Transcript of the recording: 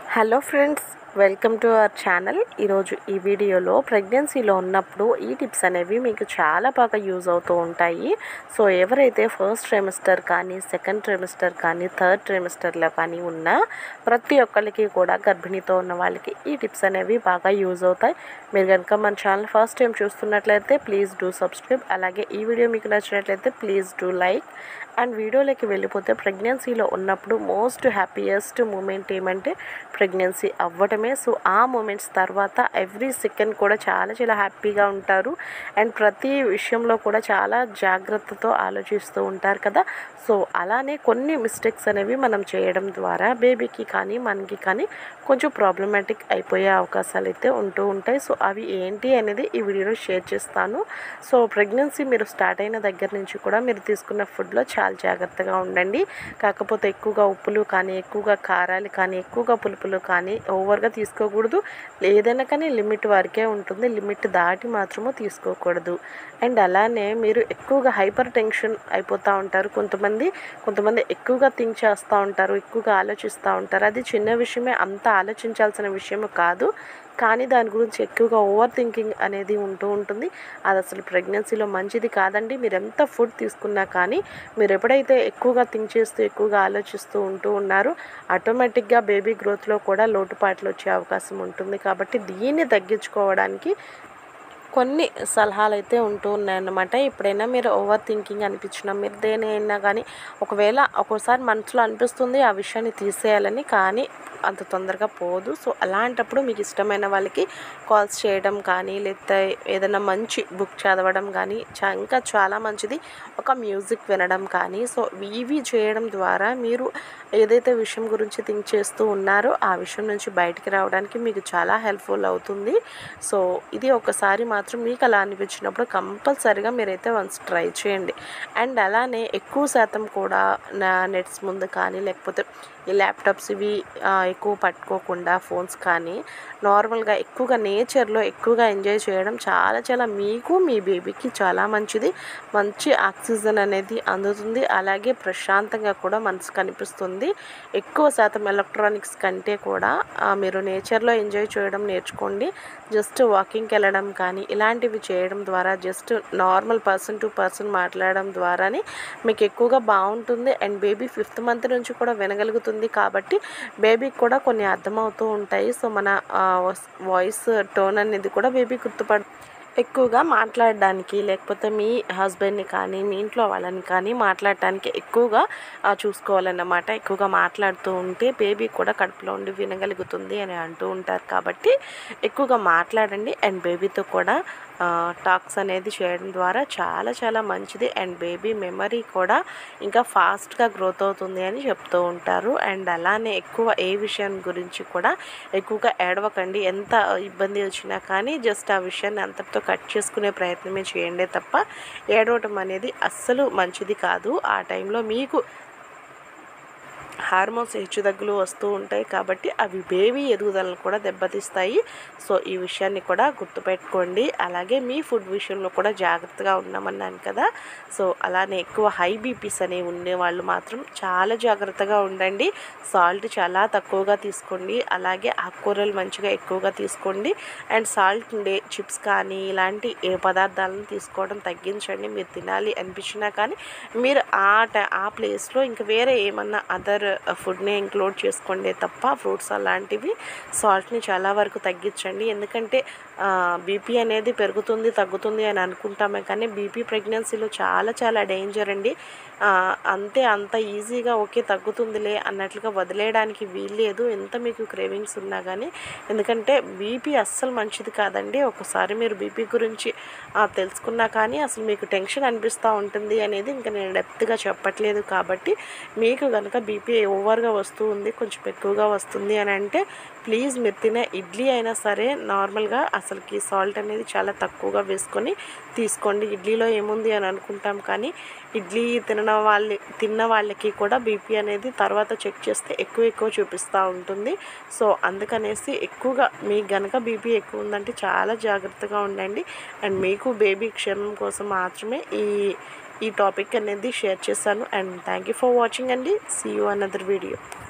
hello friends welcome to our channel ఈరోజు ఈ వీడియోలో ప్రెగ్నెన్సీలో ఉన్నప్పుడు ఈ టిప్స్ అనేవి మీకు చాలా బాగా యూజ్ అవుతూ ఉంటాయి సో ఎవరైతే ఫస్ట్ ట్రైమిస్టర్ కానీ సెకండ్ ట్రైమిస్టర్ కానీ థర్డ్ ట్రైమిస్టర్లో కానీ ఉన్నా ప్రతి ఒక్కరికి కూడా గర్భిణీతో ఉన్న వాళ్ళకి ఈ టిప్స్ అనేవి బాగా యూజ్ అవుతాయి మీరు కనుక మన ఛానల్ ఫస్ట్ టైం చూస్తున్నట్లయితే ప్లీజ్ డూ సబ్స్క్రైబ్ అలాగే ఈ వీడియో మీకు నచ్చినట్లయితే ప్లీజ్ డూ లైక్ అండ్ వీడియోలోకి వెళ్ళిపోతే ప్రెగ్నెన్సీలో ఉన్నప్పుడు మోస్ట్ హ్యాపీయెస్ట్ మూమెంట్ ఏమంటే ప్రెగ్నెన్సీ అవ్వటమే సో ఆ మూమెంట్స్ తర్వాత ఎవ్రీ సెకండ్ కూడా చాలా చాలా హ్యాపీగా ఉంటారు అండ్ ప్రతి విషయంలో కూడా చాలా జాగ్రత్తతో ఆలోచిస్తూ ఉంటారు కదా సో అలానే కొన్ని మిస్టేక్స్ అనేవి మనం చేయడం ద్వారా బేబీకి కానీ మనకి కానీ కొంచెం ప్రాబ్లమాటిక్ అయిపోయే అవకాశాలు అయితే ఉంటూ ఉంటాయి సో అవి ఏంటి అనేది ఈ వీడియోలో షేర్ చేస్తాను సో ప్రెగ్నెన్సీ మీరు స్టార్ట్ అయిన దగ్గర నుంచి కూడా మీరు తీసుకున్న ఫుడ్లో చాలా జాగ్రత్తగా ఉండండి కాకపోతే ఎక్కువగా ఉప్పులు కానీ ఎక్కువగా కారాలు కానీ ఎక్కువగా పులుపులు కానీ ఓవర్గా తీసుకోకూడదు ఏదైనా కానీ లిమిట్ వరకే ఉంటుంది లిమిట్ దాటి మాత్రము తీసుకోకూడదు అండ్ అలానే మీరు ఎక్కువగా హైపర్ టెన్షన్ అయిపోతూ ఉంటారు కొంతమంది కొంతమంది ఎక్కువగా థింక్ చేస్తూ ఉంటారు ఎక్కువగా ఆలోచిస్తూ ఉంటారు అది చిన్న విషయమే అంత ఆలోచించాల్సిన విషయం కాదు కానీ దాని గురించి ఎక్కువగా ఓవర్ థింకింగ్ అనేది ఉంటూ ఉంటుంది అది అసలు ప్రెగ్నెన్సీలో మంచిది కాదండి మీరు ఎంత ఫుడ్ తీసుకున్నా కానీ మీరు ఎప్పుడైతే ఎక్కువగా థింక్ చేస్తూ ఎక్కువగా ఆలోచిస్తూ ఉంటూ ఉన్నారో ఆటోమేటిక్గా బేబీ గ్రోత్లో కూడా లోటుపాట్లు వచ్చే అవకాశం ఉంటుంది కాబట్టి దీన్ని తగ్గించుకోవడానికి కొన్ని సలహాలు అయితే ఉంటూ ఉన్నాయన్నమాట ఎప్పుడైనా మీరు ఓవర్ థింకింగ్ అనిపించినా మీరు దేనైనా కానీ ఒకవేళ ఒక్కోసారి మనసులో అనిపిస్తుంది ఆ విషయాన్ని తీసేయాలని కానీ అంత తొందరగా పోదు సో అలాంటప్పుడు మీకు ఇష్టమైన వాళ్ళకి కాల్స్ చేయడం కానీ లేకపోతే ఏదైనా మంచి బుక్ చదవడం కానీ చా ఇంకా చాలా మంచిది ఒక మ్యూజిక్ వినడం కానీ సో ఇవి చేయడం ద్వారా మీరు ఏదైతే విషయం గురించి థింక్ చేస్తూ ఉన్నారో ఆ విషయం నుంచి బయటికి రావడానికి మీకు చాలా హెల్ప్ఫుల్ అవుతుంది సో ఇది ఒకసారి మాత్రం మీకు అలా అనిపించినప్పుడు కంపల్సరీగా మీరైతే వన్స్ ట్రై చేయండి అండ్ అలానే ఎక్కువ శాతం కూడా నా నెట్స్ ముందు కానీ లేకపోతే ఈ ల్యాప్టాప్స్ ఇవి ఆ, ఎక్కువ పట్టుకోకుండా ఫోన్స్ కానీ నార్మల్గా ఎక్కువగా నేచర్లో ఎక్కువగా ఎంజాయ్ చేయడం చాలా చాలా మీకు మీ బేబీకి చాలా మంచిది మంచి ఆక్సిజన్ అనేది అందుతుంది అలాగే ప్రశాంతంగా కూడా మనసు కనిపిస్తుంది ఎక్కువ శాతం ఎలక్ట్రానిక్స్ కంటే కూడా ఆ, మీరు నేచర్లో ఎంజాయ్ చేయడం నేర్చుకోండి జస్ట్ వాకింగ్కి వెళ్ళడం కానీ ఇలాంటివి చేయడం ద్వారా just normal person to person మాట్లాడడం ద్వారానే మీకు ఎక్కువగా బాగుంటుంది అండ్ బేబీ ఫిఫ్త్ మంత్ నుంచి కూడా వినగలుగుతుంది కాబట్టి బేబీకి కూడా కొన్ని అర్థమవుతూ ఉంటాయి సో మన వాయిస్ టోన్ అనేది కూడా బేబీ గుర్తుపడు ఎక్కువగా మాట్లాడడానికి లేకపోతే మీ హస్బెండ్ని కానీ మీ ఇంట్లో వాళ్ళని కానీ మాట్లాడటానికి ఎక్కువగా ఆ, చూసుకోవాలన్నమాట ఎక్కువగా మాట్లాడుతూ ఉంటే బేబీ కూడా కడుపులో ఉండి వినగలుగుతుంది అని అంటూ ఉంటారు కాబట్టి ఎక్కువగా మాట్లాడండి అండ్ బేబీతో కూడా టాక్స్ అనేది చేయడం ద్వారా చాలా చాలా మంచిది అండ్ బేబీ మెమరీ కూడా ఇంకా ఫాస్ట్గా గ్రోత్ అవుతుంది అని చెప్తూ ఉంటారు అండ్ అలానే ఎక్కువ ఏ విషయం గురించి కూడా ఎక్కువగా ఏడవకండి ఎంత ఇబ్బంది వచ్చినా కానీ జస్ట్ ఆ విషయాన్ని అంతటితో కట్ చేసుకునే ప్రయత్నమే చేయండి తప్ప ఏడవటం అనేది అస్సలు మంచిది కాదు ఆ టైంలో మీకు హార్మోన్స్ హెచ్చుతగ్గులు వస్తూ ఉంటాయి కాబట్టి అవి బేబీ ఎదుగుదలను కూడా దెబ్బతీస్తాయి సో ఈ విషయాన్ని కూడా గుర్తుపెట్టుకోండి అలాగే మీ ఫుడ్ విషయంలో కూడా జాగ్రత్తగా ఉన్నామన్నాను కదా సో అలానే ఎక్కువ హై బీపీస్ అనేవి ఉండే వాళ్ళు మాత్రం చాలా జాగ్రత్తగా ఉండండి సాల్ట్ చాలా తక్కువగా తీసుకోండి అలాగే ఆకుకూరలు మంచిగా ఎక్కువగా తీసుకోండి అండ్ సాల్ట్ ఉండే చిప్స్ కానీ ఇలాంటి ఏ పదార్థాలను తీసుకోవడం తగ్గించండి మీరు తినాలి అనిపించినా కానీ మీరు ఆ ట- ఆ ప్లేస్లో ఇంకా వేరే ఏమన్నా అదర్ ఫుడ్ని ఇంక్లూడ్ చేసుకోండి తప్ప ఫ్రూట్స్ అలాంటివి సాల్ట్ని చాలా వరకు తగ్గించండి ఎందుకంటే బీపీ అనేది పెరుగుతుంది తగ్గుతుంది అని అనుకుంటామే కానీ బీపీ ప్రెగ్నెన్సీలో చాలా చాలా డేంజర్ అండి ఆ, అంతే అంత ఈజీగా ఓకే తగ్గుతుందిలే అన్నట్లుగా వదిలేయడానికి వీల్లేదు ఎంత మీకు క్రేవింగ్స్ ఉన్నా కానీ ఎందుకంటే బీపీ అస్సలు మంచిది కాదండి ఒకసారి మీరు బీపీ గురించి ఆ, తెలుసుకున్నా కానీ అసలు మీకు టెన్షన్ అనిపిస్తూ ఉంటుంది అనేది ఇంకా నేను డెప్త్గా చెప్పట్లేదు కాబట్టి మీకు కనుక బీపీ ఓవర్గా వస్తూ ఉంది కొంచెం ఎక్కువగా వస్తుంది అని అంటే ప్లీజ్ మీరు తినే ఇడ్లీ అయినా సరే నార్మల్గా అసలుకి సాల్ట్ అనేది చాలా తక్కువగా వేసుకొని తీసుకోండి ఇడ్లీలో ఏముంది అని అనుకుంటాం కానీ ఇడ్లీ తినడం వాళ్ళ తిన్న వాళ్ళకి కూడా బీపీ అనేది తర్వాత చెక్ చేస్తే ఎక్కువ ఎక్కువ చూపిస్తూ ఉంటుంది సో అందుకనేసి ఎక్కువగా మీకు గనక బీపీ ఎక్కువ ఉందంటే చాలా జాగ్రత్తగా ఉండండి అండ్ మీకు బేబీ క్షేమం కోసం మాత్రమే ఈ ఈ టాపిక్ అనేది షేర్ చేశాను and thank you for watching అండి సీ యూ అనదర్ వీడియో